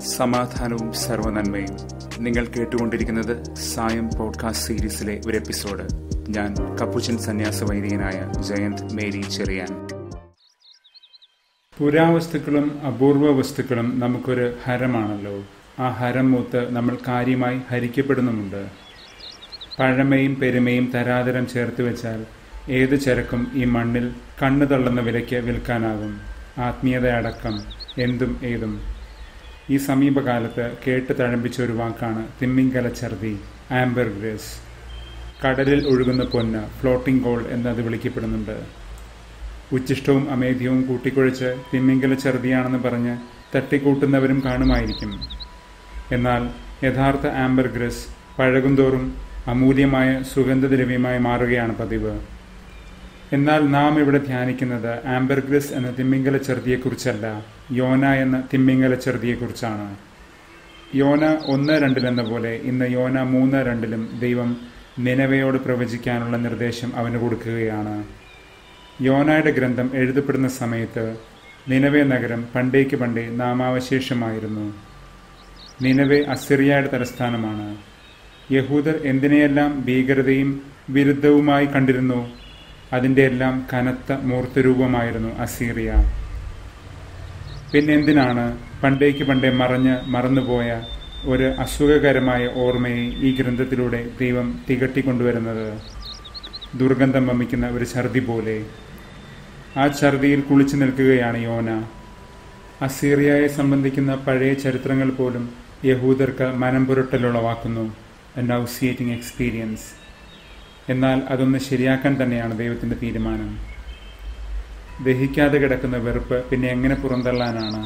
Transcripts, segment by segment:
സമാധാനവും സർവനന്മയും നിങ്ങൾ കേട്ടുകൊണ്ടിരിക്കുന്നത് സായം പോഡ്കാസ്റ്റ് സീരീസിലെ ഒരു എപ്പിസോഡ് ഞാൻ കപ്പുച്ചൻ സന്യാസ വൈദികനായ ജയന്ത് മേരി ചെറിയാൻ പുരാവസ്തുക്കളും അപൂർവ വസ്തുക്കളും നമുക്കൊരു ഹരമാണല്ലോ ആ ഹരം മൂത്ത് നമ്മൾ കാര്യമായി ഹരിക്കപ്പെടുന്നുമുണ്ട് പഴമയും പെരുമയും തരാതരം ചേർത്ത് വെച്ചാൽ ഏത് ചരക്കും ഈ മണ്ണിൽ കണ്ണു തള്ളുന്ന വിലയ്ക്ക് വിൽക്കാനാകും ആത്മീയത അടക്കം എന്തും ഏതും ഈ സമീപകാലത്ത് കേട്ട് തഴമ്പിച്ച ഒരു വാക്കാണ് തിമ്മിങ്കല ഛർദി ആംബർ ഗ്രേസ് കടലിൽ ഒഴുകുന്ന പൊന്ന് ഫ്ലോട്ടിംഗ് ഗോൾഡ് എന്നത് വിളിക്കപ്പെടുന്നുണ്ട് ഉച്ചിഷ്ടവും അമേധ്യവും കൂട്ടിക്കുഴച്ച് തിമ്മിങ്കല ഛർദിയാണെന്ന് പറഞ്ഞ് തട്ടിക്കൂട്ടുന്നവരും കാണുമായിരിക്കും എന്നാൽ യഥാർത്ഥ ആംബർ ഗ്രസ് പഴകുന്തോറും അമൂല്യമായ സുഗന്ധദ്രവ്യമായി മാറുകയാണ് പതിവ് എന്നാൽ നാം ഇവിടെ ധ്യാനിക്കുന്നത് ആംബർഗ്രസ് എന്ന തിമ്മിങ്കല ചെറുതിയെക്കുറിച്ചല്ല യോന എന്ന തിമ്മിങ്കല ചെറുതിയെക്കുറിച്ചാണ് യോന ഒന്ന് രണ്ടിലെന്ന പോലെ ഇന്ന് യോന മൂന്ന് രണ്ടിലും ദൈവം നിലവയോട് പ്രവചിക്കാനുള്ള നിർദ്ദേശം അവന് കൊടുക്കുകയാണ് യോനായുടെ ഗ്രന്ഥം എഴുതപ്പെടുന്ന സമയത്ത് നിലവേ നഗരം പണ്ടേക്ക് പണ്ടേ നാമാവശേഷമായിരുന്നു നിലവെ അസിറിയയുടെ തലസ്ഥാനമാണ് യഹൂദർ എന്തിനെയെല്ലാം ഭീകരതയും വിരുദ്ധവുമായി കണ്ടിരുന്നു അതിൻ്റെ എല്ലാം കനത്ത മൂർത്തരൂപമായിരുന്നു അസീറിയ പിന്നെന്തിനാണ് പണ്ടേക്ക് പണ്ടേ മറഞ്ഞ് മറന്നുപോയ ഒരു അസുഖകരമായ ഓർമ്മയെ ഈ ഗ്രന്ഥത്തിലൂടെ ദൈവം തികട്ടിക്കൊണ്ടുവരുന്നത് ദുർഗന്ധം വമിക്കുന്ന ഒരു ഛർദി പോലെ ആ ഛർദിയിൽ കുളിച്ചു നിൽക്കുകയാണ് യോന അസീറിയയെ സംബന്ധിക്കുന്ന പഴയ ചരിത്രങ്ങൾ പോലും യഹൂദർക്ക് മനം പുരട്ടലുളവാക്കുന്നു എ നൗസിയേറ്റിംഗ് എക്സ്പീരിയൻസ് എന്നാൽ അതൊന്ന് ശരിയാക്കാൻ തന്നെയാണ് ദൈവത്തിൻ്റെ തീരുമാനം ദഹിക്കാതെ കിടക്കുന്ന വെറുപ്പ് പിന്നെ എങ്ങനെ പുറന്തള്ളാനാണ്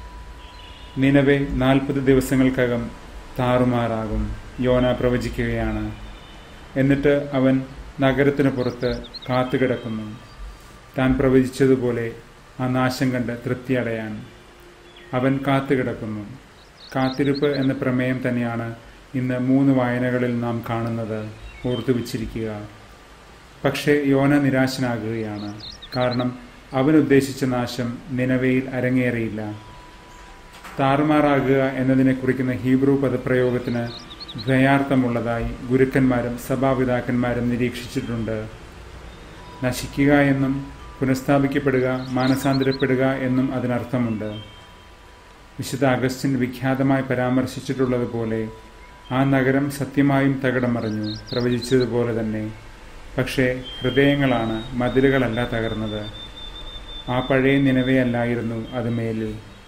നിലവെ നാൽപ്പത് ദിവസങ്ങൾക്കകം താറുമാറാകും യോന പ്രവചിക്കുകയാണ് എന്നിട്ട് അവൻ നഗരത്തിന് പുറത്ത് കാത്തുകിടക്കുന്നു താൻ പ്രവചിച്ചതുപോലെ ആ നാശം കണ്ട് തൃപ്തിയടയാൻ അവൻ കാത്തുകിടക്കുന്നു കാത്തിരിപ്പ് എന്ന പ്രമേയം തന്നെയാണ് ഇന്ന് മൂന്ന് വായനകളിൽ നാം കാണുന്നത് ഓർത്തു വച്ചിരിക്കുക പക്ഷേ യോന നിരാശനാകുകയാണ് കാരണം അവൻ ഉദ്ദേശിച്ച നാശം നിലവയിൽ അരങ്ങേറിയില്ല താറുമാറാകുക എന്നതിനെ കുറിക്കുന്ന ഹീബ്രു പദപ്രയോഗത്തിന് ദ്വയാർത്ഥമുള്ളതായി ഗുരുക്കന്മാരും സഭാപിതാക്കന്മാരും നിരീക്ഷിച്ചിട്ടുണ്ട് നശിക്കുക എന്നും പുനഃസ്ഥാപിക്കപ്പെടുക മാനസാന്തരപ്പെടുക എന്നും അതിനർത്ഥമുണ്ട് വിശുദ്ധ അഗസ്റ്റിൻ വിഖ്യാതമായി പരാമർശിച്ചിട്ടുള്ളതുപോലെ ആ നഗരം സത്യമായും തകിടമറിഞ്ഞു പ്രവചിച്ചതുപോലെ തന്നെ പക്ഷേ ഹൃദയങ്ങളാണ് മതിലുകളല്ല തകർന്നത് ആ പഴയ നിലവയല്ലായിരുന്നു അത് മേലിൽ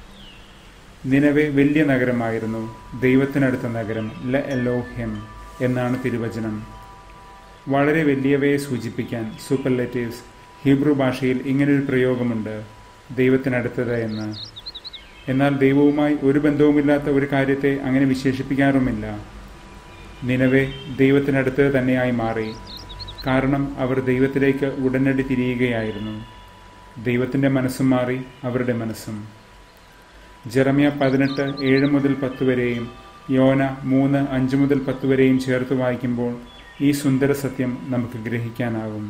നിലവെ വലിയ നഗരമായിരുന്നു ദൈവത്തിനടുത്ത നഗരം ല എലോഹ്യം എന്നാണ് തിരുവചനം വളരെ വലിയവയെ സൂചിപ്പിക്കാൻ സൂപ്പർലെറ്റീവ്സ് ഹീബ്രു ഭാഷയിൽ ഇങ്ങനൊരു പ്രയോഗമുണ്ട് ദൈവത്തിനടുത്തത് എന്ന് എന്നാൽ ദൈവവുമായി ഒരു ബന്ധവുമില്ലാത്ത ഒരു കാര്യത്തെ അങ്ങനെ വിശേഷിപ്പിക്കാറുമില്ല നിലവെ ദൈവത്തിനടുത്ത് തന്നെയായി മാറി കാരണം അവർ ദൈവത്തിലേക്ക് ഉടനടി തിരിയുകയായിരുന്നു ദൈവത്തിൻ്റെ മനസ്സും മാറി അവരുടെ മനസ്സും ജെറമിയ പതിനെട്ട് ഏഴ് മുതൽ പത്ത് വരെയും യോന മൂന്ന് അഞ്ച് മുതൽ പത്ത് വരെയും ചേർത്ത് വായിക്കുമ്പോൾ ഈ സുന്ദര സത്യം നമുക്ക് ഗ്രഹിക്കാനാകും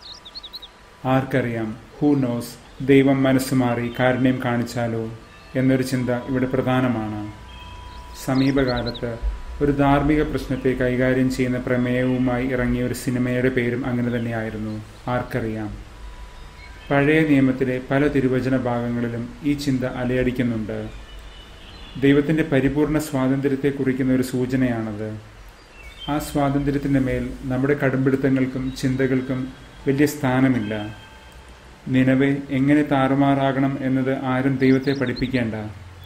ആർക്കറിയാം ഹൂ നോസ് ദൈവം മനസ്സ് മാറി കാരുണ്യം കാണിച്ചാലോ എന്നൊരു ചിന്ത ഇവിടെ പ്രധാനമാണ് സമീപകാലത്ത് ഒരു ധാർമ്മിക പ്രശ്നത്തെ കൈകാര്യം ചെയ്യുന്ന പ്രമേയവുമായി ഇറങ്ങിയ ഒരു സിനിമയുടെ പേരും അങ്ങനെ തന്നെയായിരുന്നു ആർക്കറിയാം പഴയ നിയമത്തിലെ പല തിരുവചന ഭാഗങ്ങളിലും ഈ ചിന്ത അലയടിക്കുന്നുണ്ട് ദൈവത്തിൻ്റെ പരിപൂർണ സ്വാതന്ത്ര്യത്തെ കുറിക്കുന്ന ഒരു സൂചനയാണത് ആ സ്വാതന്ത്ര്യത്തിൻ്റെ മേൽ നമ്മുടെ കടുംപിടുത്തങ്ങൾക്കും ചിന്തകൾക്കും വലിയ സ്ഥാനമില്ല നിലവെ എങ്ങനെ താറുമാറാകണം എന്നത് ആരും ദൈവത്തെ പഠിപ്പിക്കേണ്ട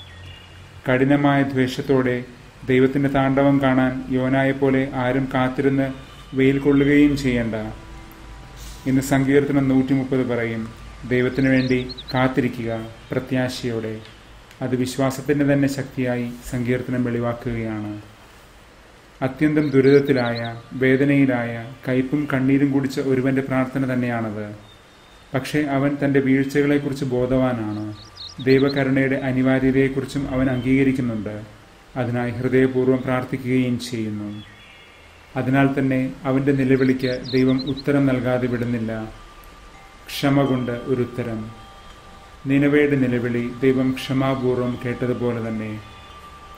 കഠിനമായ ദ്വേഷത്തോടെ ദൈവത്തിൻ്റെ താണ്ഡവം കാണാൻ യോനായെപ്പോലെ ആരും കാത്തിരുന്ന് വെയിൽ കൊള്ളുകയും ചെയ്യണ്ട ഇന്ന് സങ്കീർത്തനം നൂറ്റി മുപ്പത് പറയും ദൈവത്തിനു വേണ്ടി കാത്തിരിക്കുക പ്രത്യാശയോടെ അത് വിശ്വാസത്തിൻ്റെ തന്നെ ശക്തിയായി സങ്കീർത്തനം വെളിവാക്കുകയാണ് അത്യന്തം ദുരിതത്തിലായ വേദനയിലായ കയ്പും കണ്ണീരും കുടിച്ച ഒരുവന്റെ പ്രാർത്ഥന തന്നെയാണത് പക്ഷേ അവൻ തൻ്റെ വീഴ്ചകളെക്കുറിച്ച് ബോധവാനാണ് ദൈവകരുണയുടെ അനിവാര്യതയെക്കുറിച്ചും അവൻ അംഗീകരിക്കുന്നുണ്ട് അതിനായി ഹൃദയപൂർവ്വം പ്രാർത്ഥിക്കുകയും ചെയ്യുന്നു അതിനാൽ തന്നെ അവൻ്റെ നിലവിളിക്ക് ദൈവം ഉത്തരം നൽകാതെ വിടുന്നില്ല ക്ഷമ കൊണ്ട് ഒരു ഉത്തരം നിലവയുടെ നിലവിളി ദൈവം ക്ഷമാപൂർവം കേട്ടതുപോലെ തന്നെ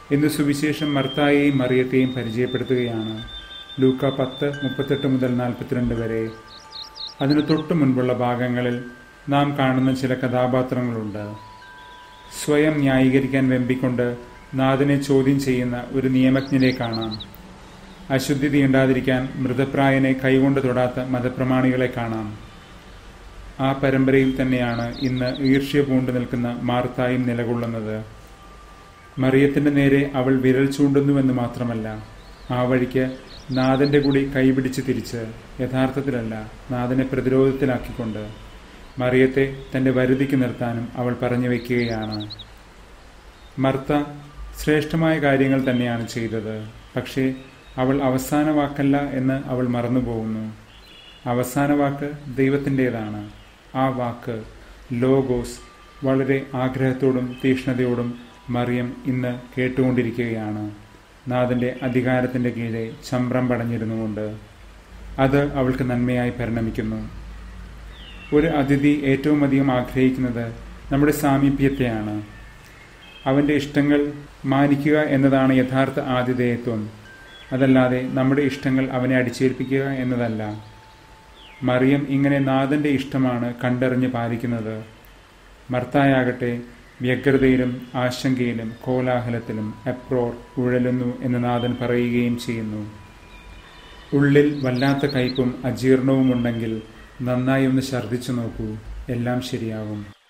എന്ന് സുവിശേഷം മർത്തായെയും മറിയത്തെയും പരിചയപ്പെടുത്തുകയാണ് ലൂക്ക പത്ത് മുപ്പത്തെട്ട് മുതൽ നാൽപ്പത്തിരണ്ട് വരെ അതിനു തൊട്ടു മുൻപുള്ള ഭാഗങ്ങളിൽ നാം കാണുന്ന ചില കഥാപാത്രങ്ങളുണ്ട് സ്വയം ന്യായീകരിക്കാൻ വെമ്പിക്കൊണ്ട് നാഥനെ ചോദ്യം ചെയ്യുന്ന ഒരു നിയമജ്ഞനെ കാണാം അശുദ്ധി തീണ്ടാതിരിക്കാൻ മൃതപ്രായനെ കൈകൊണ്ട് തൊടാത്ത മതപ്രമാണികളെ കാണാം ആ പരമ്പരയിൽ തന്നെയാണ് ഇന്ന് ഈർഷ്യ പൂണ്ടു നിൽക്കുന്ന മാർത്തായും നിലകൊള്ളുന്നത് മറിയത്തിന്റെ നേരെ അവൾ വിരൽ ചൂണ്ടുന്നുവെന്ന് മാത്രമല്ല ആ വഴിക്ക് നാഥന്റെ കൂടി കൈപിടിച്ച് തിരിച്ച് യഥാർത്ഥത്തിലല്ല നാഥനെ പ്രതിരോധത്തിലാക്കിക്കൊണ്ട് മറിയത്തെ തന്റെ വരുതിക്ക് നിർത്താനും അവൾ പറഞ്ഞു വയ്ക്കുകയാണ് മർത്ത ശ്രേഷ്ഠമായ കാര്യങ്ങൾ തന്നെയാണ് ചെയ്തത് പക്ഷേ അവൾ അവസാന വാക്കല്ല എന്ന് അവൾ മറന്നുപോകുന്നു അവസാന വാക്ക് ദൈവത്തിൻ്റെതാണ് ആ വാക്ക് ലോഗോസ് വളരെ ആഗ്രഹത്തോടും തീക്ഷ്ണതയോടും മറിയം ഇന്ന് കേട്ടുകൊണ്ടിരിക്കുകയാണ് നാഥന്റെ അധികാരത്തിന്റെ കീഴെ ചമ്രം പടഞ്ഞിരുന്നുകൊണ്ട് അത് അവൾക്ക് നന്മയായി പരിണമിക്കുന്നു ഒരു അതിഥി ഏറ്റവും അധികം ആഗ്രഹിക്കുന്നത് നമ്മുടെ സാമീപ്യത്തെയാണ് അവന്റെ ഇഷ്ടങ്ങൾ മാനിക്കുക എന്നതാണ് യഥാർത്ഥ ആതിഥേയത്വം അതല്ലാതെ നമ്മുടെ ഇഷ്ടങ്ങൾ അവനെ അടിച്ചേൽപ്പിക്കുക എന്നതല്ല മറിയം ഇങ്ങനെ നാഥന്റെ ഇഷ്ടമാണ് കണ്ടറിഞ്ഞ് പാലിക്കുന്നത് മർത്തായാകട്ടെ വ്യഗ്രതയിലും ആശങ്കയിലും കോലാഹലത്തിലും എപ്രോർ ഉഴലുന്നു എന്ന് നാഥൻ പറയുകയും ചെയ്യുന്നു ഉള്ളിൽ വല്ലാത്ത കയ്പും അജീർണവും ഉണ്ടെങ്കിൽ നന്നായി ഒന്ന് ഛർദ്ദിച്ചു നോക്കൂ എല്ലാം ശരിയാകും